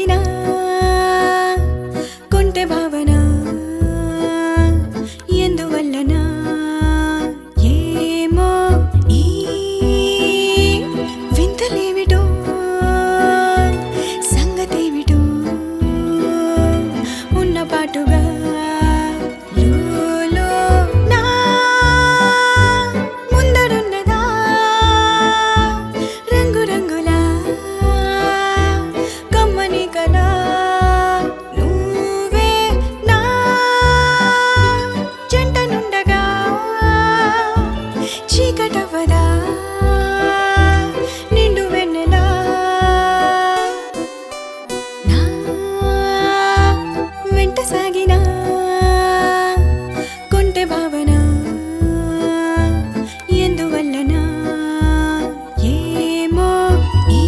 సాగినా కొంటె భావన ఎందువల్లనా ఏమో ఈ వింతలేమిటో సంగతేమిటో ఉన్న పాటుగా లోలో నా ముందరున్నదా రంగు రంగుల కమ్మని కలా నువ్వే నా జంట నుండగా చీకటవదా నిండు వెన్నెలా నా వెంట సాగినా కొంటె భావన ఎందువల్లనా ఏమో ఈ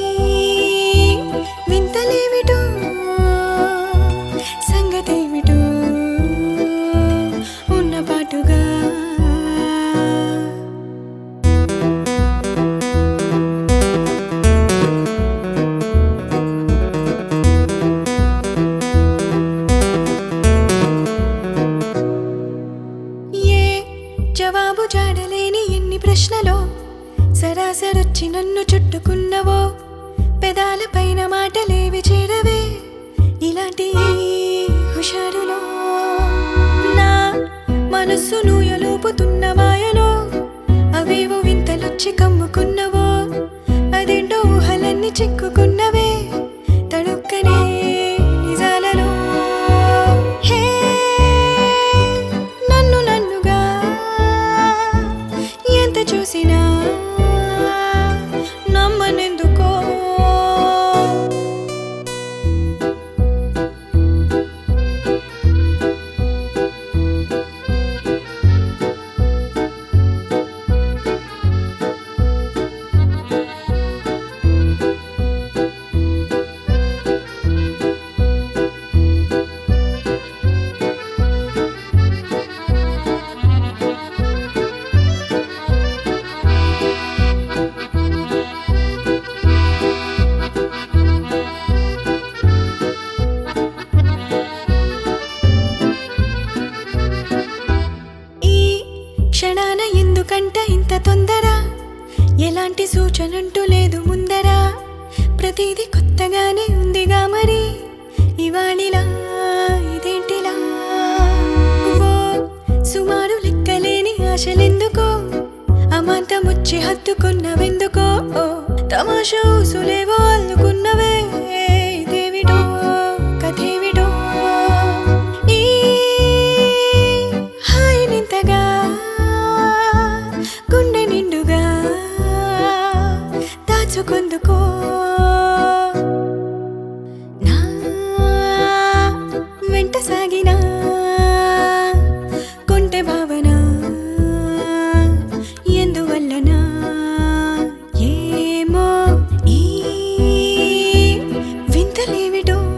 వింతలేమిటో సంగతేమిటో ఉన్న పాటుగా ఏ జవాబు జాడలేని ఎన్ని ప్రశ్నలో సరాసరొచ్చి నన్ను చుట్టుకున్నవో పెదాల పైన మాటలేవి చేరవే ఇలాంటి ఈ హుషారులో నా మనస్సు నూయలోపుతున్న మాయలో అవేవో వింతలొచ్చి కమ్ముకున్నవో అదేంటో ఊహలన్నీ చిక్కుకున్నవే తడుక్కనే నిజాలలో హే నన్ను నన్నుగా ఎంత చూసినా నమ్మనెందుకో ఈ క్షణాన ఎందుకంట ఇంత తొందర ఎలాంటి సూచనంటూ లేదు ముందరా ప్రతిదీ కొత్తగానే ఉందిగా మరి ఇవాళిలా ఇదేంటిలా ఓ సుమారు లెక్కలేని ఆశలెందుకో అమాంతముచ్చి హత్తుకున్నవెందుకో ఓ తమాషా ఊసులేవో అల్లుకున్నవే ఇదేమిటో కథేమిటో ఈ హాయి నింతగా గుండె నిండుగా దాచుకుందుకో నా వెంట సాగినా కొంటె భావన ఎందువల్లనా ఏమో ఈ వింతలేమిటో